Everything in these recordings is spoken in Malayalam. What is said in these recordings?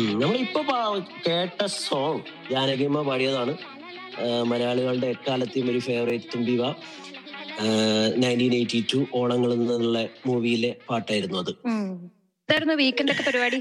നമ്മളിപ്പോ പാ- കേട്ട സോങ് ജാനകിയമ്മ പാടിയതാണ് ആ, മലയാളികളുടെ എക്കാലത്തെയും ഒരു ഫേവറേറ്റ് തുമ്പിവ നയൻറ്റീൻ എയ്റ്റി ടു ഓണങ്ങളിൽ നിന്നുള്ള മൂവിയിലെ പാട്ടായിരുന്നു അത് ഇതായിരുന്നു വീക്കെൻഡ് ഒക്കെ പരിപാടി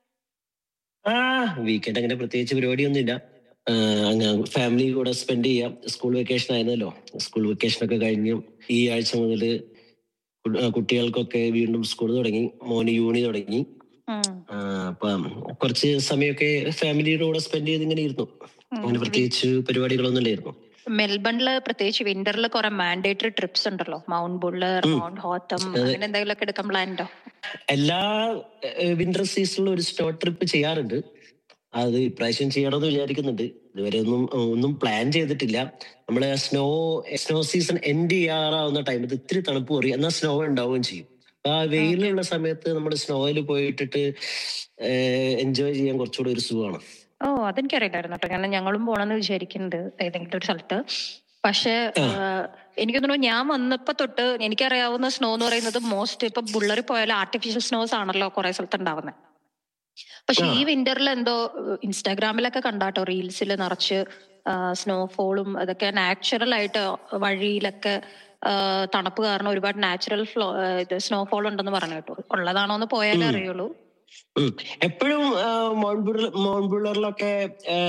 ആ വീക്കെൻഡ് അങ്ങനെ പ്രത്യേകിച്ച് പരിപാടിയൊന്നുമില്ല ആ, അങ്ങ് ഫാമിലി കൂടെ സ്പെൻഡ് ചെയ്യാം സ്കൂൾ വെക്കേഷൻ ആയിരുന്നല്ലോ സ്കൂൾ വെക്കേഷൻ ഒക്കെ കഴിഞ്ഞു ഈ ആഴ്ച മുതൽ കുട്ടികൾക്കൊക്കെ വീണ്ടും സ്കൂൾ തുടങ്ങി മോന് യൂണി തുടങ്ങി ഉം. ആ, അപ്പം കുറച്ച് സമയമൊക്കെ ഫാമിലിയുടെ കൂടെ സ്പെൻഡ് ചെയ്ത് ഇങ്ങനെ ഇരുന്നു ഉം. അങ്ങനെ പ്രത്യേകിച്ച് പരിപാടികളൊന്നും ഇല്ലായിരുന്നു മെൽബണില് പ്രത്യേകിച്ച് വിന്ററിൽ കുറെ മാൻഡേറ്ററി ട്രിപ്സ് ഉണ്ടല്ലോ മൗണ്ട് ബുള്ളർ ഉം. മൗണ്ട് ഹോത്തം അതെ. അങ്ങനെ എന്തെങ്കിലും ഒക്കെ എടുക്കാൻ പ്ലാൻ ഉണ്ടോ എല്ലാ വിന്റർ സീസണിലും ഒരു സ്നോ ട്രിപ്പ് ചെയ്യാറുണ്ട് അത് ഇപ്രാവശ്യം ചെയ്യണമെന്ന് വിചാരിക്കുന്നുണ്ട് ഇതുവരെ ഒന്നും ഒന്നും പ്ലാൻ ചെയ്തിട്ടില്ല നമ്മള് സ്നോ സ്നോ സീസൺ എൻഡ് ചെയ്യാറാവുന്ന ടൈമിൽ ഇത്തിരി തണുപ്പ് കുറയും എന്നാൽ സ്നോ ഉണ്ടാവുകയും ചെയ്യും ആ വെയിലുള്ള സമയത്ത് നമ്മൾ സ്നോയിൽ പോയിട്ടിട്ട് എൻജോയ് ചെയ്യാൻ കുറച്ചുകൂടി ഒരു സുഖമാണ് ഓ അതെനിക്കറിയില്ലായിരുന്നു കേട്ടോ കാരണം ഞങ്ങളും പോണെന്ന് വിചാരിക്കുന്നുണ്ട് ഏതെങ്കിലും ഒരു സ്ഥലത്ത് പക്ഷെ ആ. എനിക്ക് തോന്നുന്നു ഞാൻ വന്നപ്പോ തൊട്ട് എനിക്കറിയാവുന്ന സ്നോ എന്ന് പറയുന്നത് മോസ്റ്റ് ഇപ്പൊ ബുള്ളറി പോയാലും ആർട്ടിഫിഷ്യൽ സ്നോസ് ആണല്ലോ കുറെ സ്ഥലത്ത് ഉണ്ടാവുന്നത് പക്ഷെ ആ. ഈ വിന്ററിൽ എന്തോ ഇൻസ്റ്റാഗ്രാമിലൊക്കെ കണ്ടാട്ടോ റീൽസിൽ നിറച്ച് സ്നോഫോളും അതൊക്കെ നാച്ചുറൽ ആയിട്ട് വഴിയിലൊക്കെ ആ, തണുപ്പ് കാരണം ഒരുപാട് നാച്ചുറൽ ഫ്ലോ ഇത് സ്നോഫോൾ ഉണ്ടെന്ന് പറഞ്ഞു കേട്ടോ ഉള്ളതാണോ എന്ന് പോയാലേ ഉം. അറിയുള്ളൂ എപ്പോഴും മോൺബുള്ളറിലൊക്കെ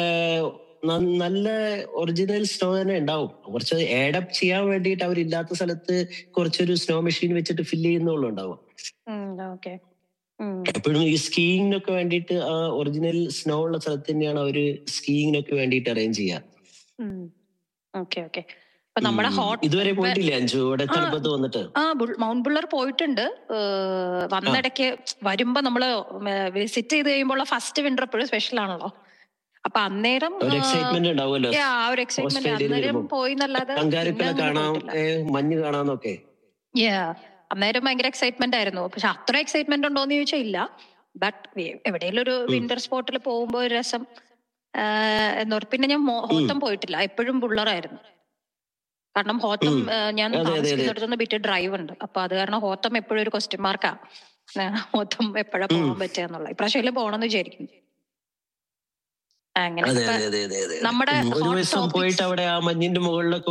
നല്ല ഒറിജിനൽ സ്നോ തന്നെ ഉണ്ടാവും കുറച്ച് ഏഡപ്പ് ചെയ്യാൻ വേണ്ടിയിട്ട് അവരില്ലാത്ത സ്ഥലത്ത് കുറച്ചൊരു സ്നോ മെഷീൻ വെച്ചിട്ട് ഫില്ല് ചെയ്യുന്നുള്ളൂ ഉണ്ടാവും ഓക്കെ എപ്പോഴും ഈ സ്കീയിങ്ങിനൊക്കെ വേണ്ടിയിട്ട് ആ ഒറിജിനൽ സ്നോ ഉള്ള സ്ഥലത്ത് തന്നെയാണ് അവര് സ്കീയിങ്ങിനൊക്കെ വേണ്ടിയിട്ട് അറേഞ്ച് ചെയ്യുക ഓക്കെ ഓക്കെ അപ്പൊ നമ്മുടെ ഉം. ഹോട്ട് ഇതുവരെ പോയിട്ടില്ലേ അഞ്ചു ഇവിടെ ആ. തണുപ്പത്ത് വന്നിട്ട് ആ ബുൾ- മൗണ്ട് ബുള്ളർ പോയിട്ടുണ്ട് ഏഹ് വന്നിടയ്ക്ക് വരുമ്പോ നമ്മള് വിസിറ്റ് ചെയ്ത് കഴിയുമ്പോൾ ഫസ്റ്റ് വിന്റർ എപ്പോഴും സ്പെഷ്യൽ ആണല്ലോ അപ്പൊ അന്നേരം ഒരു ആ, എക്സൈറ്റ്മെന്റ് ഉണ്ടാവുമല്ലോ yeah, ആ ഒരു എക്സൈറ്റ്മെന്റ് ഓസ്ട്രേലിയയിൽ അന്നേരം വരുമ്പോ. പോയി എന്നല്ലാതെ അങ്കാരിക്കല പിന്നെ അങ്ങനെ കാണാം പോയിട്ടില്ല. ഏ, മഞ്ഞ് കാണാന്നൊക്കെ Yeah. അന്നേരം ഭയങ്കര എക്സൈറ്റ്മെന്റ് ആയിരുന്നു പക്ഷെ അത്ര എക്സൈറ്റ്മെന്റ് ഉണ്ടോന്ന് ചോദിച്ചാൽ ഇല്ല ബട്ട് എവിടെയെങ്കിലും ഒരു ഉം. വിന്റർ സ്പോട്ടിൽ പോകുമ്പോ ഒരു രസം ആഹ് എന്ന് പറ- പിന്നെ ഞാൻ മോ- ഹോത്തം പോയിട്ടില്ല എപ്പോഴും ബുള്ളറായിരുന്നു കാരണം ഹോത്തം ഉം. ആഹ് ഞാൻ അതെ, അതെ, അതെ. താമസിക്കുന്നിടത്തുനിന്ന് ബിറ്റ് ഡ്രൈവ് ഉണ്ട് അപ്പൊ അത് കാരണം ഹോത്തം എപ്പോഴും ഒരു ക്വസ്റ്റ്യൻ മാർക്കാ ഹോത്തം എപ്പോഴാ ഉം. പോകാൻ പറ്റുക എന്നുള്ള ഇപ്രാവശ്യം പോകണമെന്ന് വിചാരിക്കും അങ്ങനെ അതെ ഇപ്പൊ അതെ അതെ അതെ അതെ നമ്മുടെ ഉം, ഒരു hot ദിവസം topics- പോയിട്ട് അവിടെ ആ മഞ്ഞിന്റെ മുകളിലൊക്കെ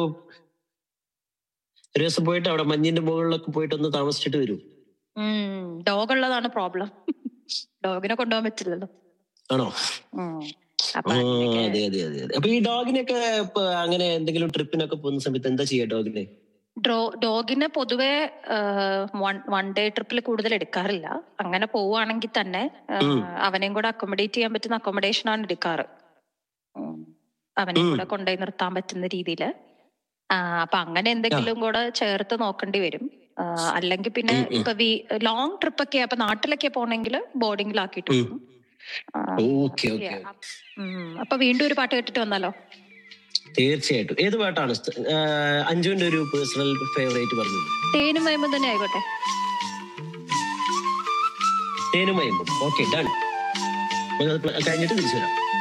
ഒരു ദിവസം പോയിട്ട് അവിടെ മഞ്ഞിന്റെ മുകളിലൊക്കെ പോയിട്ട് ഒന്ന് താമസിച്ചിട്ട് വരും ഡോഗ് ഉള്ളതാണ് പ്രോബ്ലം ഡോഗിനെ കൊണ്ടുപോകാൻ പറ്റില്ലല്ലോ ആണോ ഉം. ആ, അപ്പൊ അങ്ങനെയൊക്കെ അതെ അതെ അതെ അതെ അപ്പൊ ഈ ഡോഗിനൊക്കെ ഇപ്പൊ അങ്ങനെ എന്തെങ്കിലും ട്രിപ്പിനൊക്കെ പോകുന്ന സമയത്ത് എന്താ ചെയ്യാ ഡോഗിനെ ഡ്രോ ഡോഗിനെ പൊതുവെ വൺ ഡേ ട്രിപ്പിൽ കൂടുതൽ എടുക്കാറില്ല അങ്ങനെ പോവുകയാണെങ്കിൽ തന്നെ ആ, ഉം. അവനെയും കൂടെ അക്കോമഡേറ്റ് ചെയ്യാൻ പറ്റുന്ന അക്കോമഡേഷൻ ആണ് എടുക്കാറ് ഉം. അവനെയും ഉം. കൂടെ കൊണ്ടുപോയി നിർത്താൻ പറ്റുന്ന രീതിയിൽ അപ്പൊ അങ്ങനെ എന്തെങ്കിലും കൂടെ ചേർത്ത് നോക്കേണ്ടി വരും ആ, അല്ലെങ്കിൽ പിന്നെ ഉം, ഉം. ഇപ്പൊ ലോങ് ട്രിപ്പ് ഒക്കെ അപ്പൊ നാട്ടിലൊക്കെ പോണെങ്കിൽ ബോർഡിങ്ങിലാക്കിയിട്ട് ഉം. പോകും ആ, ഓക്കെ ഓക്കെ yeah. ഉം. അപ്പൊ വീണ്ടും ഒരു പാട്ട് കേട്ടിട്ട് വന്നാലോ തീർച്ചയായിട്ടും ഏത് പാട്ടാണ് ഇഷ്ട- ആ, അഞ്ജുവിന്റെ ഒരു പേഴ്സണൽ ഫേവറേറ്റ് പറഞ്ഞത് തേനും വയമ്പും തന്നെ ആയിക്കോട്ടെ തേനുമയും ഓക്കെ ഡൺ കഴിഞ്ഞിട്ട് തിരിച്ചു വരാം